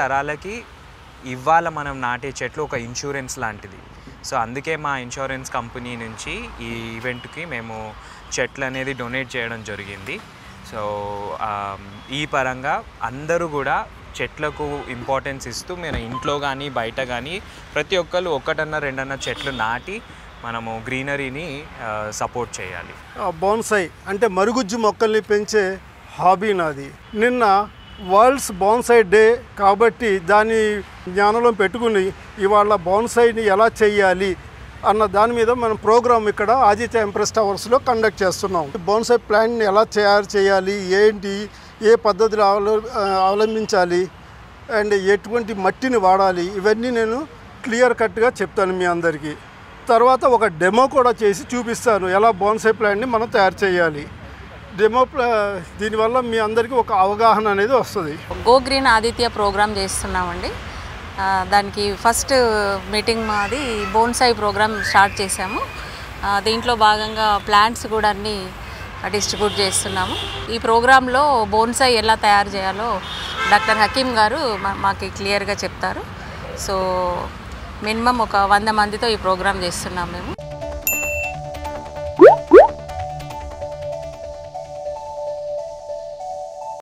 తరాలకి ఇవాళ మనం నాటే చెట్లు ఒక ఇన్సూరెన్స్ లాంటిది సో అందుకే మా ఇన్సూరెన్స్ కంపెనీ నుంచి ఈ ఈవెంట్కి మేము చెట్లు అనేది డొనేట్ చేయడం జరిగింది సో ఆ, ఈ పరంగా అందరూ కూడా చెట్లకు ఇంపార్టెన్స్ ఇస్తూ మన ఇంట్లో కానీ బయట కానీ ప్రతి ఒక్కరు ఒకటన్నా రెండన్నా చెట్లు నాటి మనము గ్రీనరీని సపోర్ట్ చేయాలి బోన్సై అంటే మరుగుజ్జు మొక్కల్ని పెంచే హాబీ నాది నిన్న వరల్డ్స్ బోన్సై డే కాబట్టి దాని జ్ఞానంలో పెట్టుకుని ఇవాళ బోన్సైని ఎలా చేయాలి అన్న దాని మీద మనం ప్రోగ్రామ్ ఇక్కడ ఆదిత్య ఎంప్రెస్ టవర్స్లో కండక్ట్ చేస్తున్నాం బోన్సై ప్లాంట్ని ఎలా తయారు చేయాలి ఏంటి ఏ పద్ధతిలో అవల అవలంబించాలి అండ్ ఎటువంటి మట్టిని వాడాలి ఇవన్నీ నేను క్లియర్ కట్గా చెప్తాను మీ అందరికీ తర్వాత ఒక డెమో కూడా చేసి చూపిస్తాను ఎలా బోన్సై ప్లాంట్ని మనం తయారు చేయాలి డెమో ప్లా దీనివల్ల మీ అందరికీ ఒక అవగాహన అనేది వస్తుంది గో గ్రీన్ ఆదిత్య ప్రోగ్రామ్ చేస్తున్నామండి ఆ, దానికి ఫస్ట్ మీటింగ్ మాది బోన్సాయి ప్రోగ్రామ్ స్టార్ట్ చేశాము ఆ, దీంట్లో భాగంగా ప్లాంట్స్ కూడా అన్ని డిస్ట్రిబ్యూట్ చేస్తున్నాము ఈ ప్రోగ్రాంలో బోన్సాయి ఎలా తయారు చేయాలో డాక్టర్ హకీం గారు మా- మాకు క్లియర్గా చెప్తారు సో మినిమం ఒక వంద మందితో ఈ ప్రోగ్రామ్ చేస్తున్నాం మేము